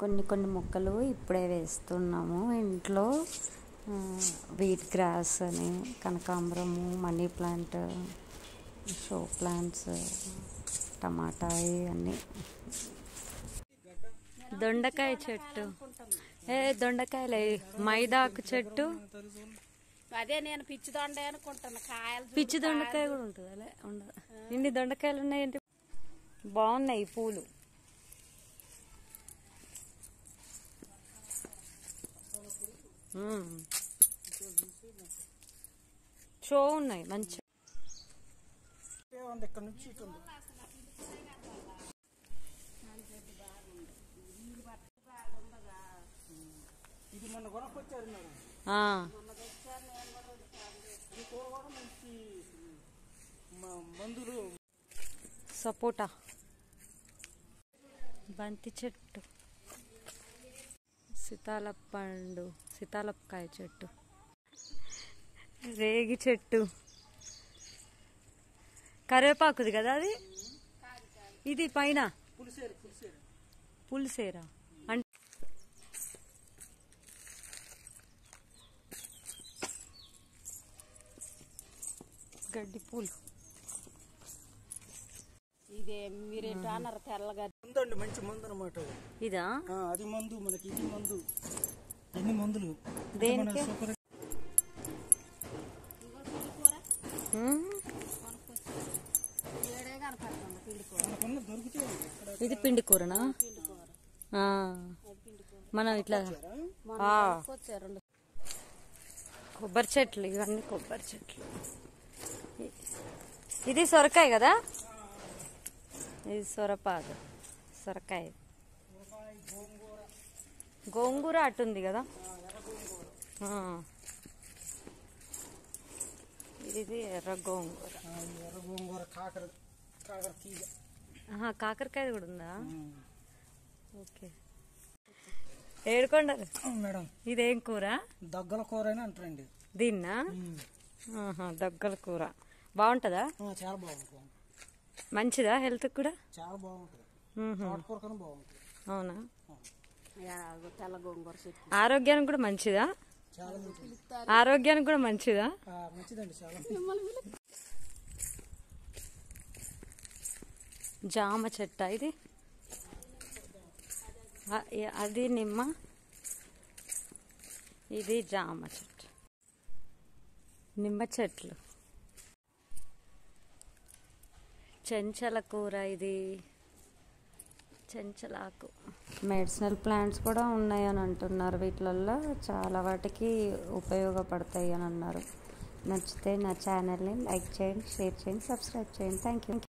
కొన్ని కొన్ని మొక్కలు ఇప్పుడే వేస్తున్నాము ఇంట్లో ఆ, వీట్ గ్రాస్ అని కనకాంబరము మనీ ప్లాంట్ షో ప్లాంట్స్ టమాటా ఇవన్నీ దొండకాయ చెట్టు ఏ దొండకాయలే మైదాకు చెట్టు అదే నేను పిచ్చి దొండ అనుకుంటున్నా కాయలు చూడు, పిచ్చి దొండకాయ కూడా ఉంటుంది అలే ఉండదు ఇన్ని దొండకాయలు ఉన్నాయంటే బాగున్నాయి ఈ పూలు మ్మ్. షో ఉన్నాయి మంచి ఉంది ఇక్కడ నుంచి ఇటు ఉంది ఇది మొన్న కొనుక్కొచ్చారు మేడం ఆ, ఈ కూర కూడా మంచి మ- మందులు సపోటా బంతి చెట్టు సీతాలప్ పండు సీతాలపకాయ చెట్టు రేగి చెట్టు కరివేపాకుది కదా అది ఇది పైన పులిసేరు పులిసేరు పులిసేరా అంటే గడ్డి పూలు ఇదే మీరేంటో అన్నారు తెల్లగా ఉందండి మంచి మందు అనమాట ఇదా అది మందు మనకి ఇది మందు ఎన్ని మందులు దేనికి? మన సూపర్ హ్మ్? ఏడే కనపడుతుంది పిండి కూర మనకున్న దొరుకుతాయి ఇక్కడ ఇది పిండి కూరనా పిండి కూర ఆ. మనం ఇట్లా మొన్న ఆ. వచ్చారు రెండు కొబ్బరి చెట్లు ఇవన్నీ కొబ్బరి చెట్లు ఇ- ఇది సొరకాయ కదా ఇది సొరపాదు సొరకాయ గోంగూర అటుంది కదా ఆ. ఇది ఎర్ర గోంగూర ఆ, ఈ ఎర్ర గోంగూర కాకర కాకర తీగ ఆహా, కాకరకాయ కూడా ఉందా ఓకే ఏడుకొండలు ఆ, మేడం ఇదేం కూర దగ్గల కూర అని అంటారండి దీన్నా ఆహా, దగ్గర కూర బాగుంటుందా ఆ, చాలా బాగుంటుంది మంచిదా హెల్త్ కూడా చాలా బాగుంటుంది మ్మ్హ. తోటకూర కన్నా బాగుంటుంది అవునా యా, తెల్ల గోంగూర చెట్టు ఆరోగ్యానికి కూడా మంచిదా చాలా మంచిది ఆరోగ్యానికి కూడా మంచిదా ఆ, మంచిదండి చాలా జామ చెట్ట ఇది ఆ, ఏ- అది నిమ్మ ఇది జామ చెట్టు నిమ్మ చెట్లు చెంచల కూర ఇది చెంచలాకు మెడిసినల్ ప్లాంట్స్ కూడా ఉన్నాయని అంటున్నారు వీటిలలో చాలా వాటికి ఉపయోగపడతాయి అని అన్నారు నచ్చితే నా ఛానల్ని లైక్ చేయండి షేర్ చేయండి సబ్స్క్రైబ్ చేయండి థ్యాంక్ యూ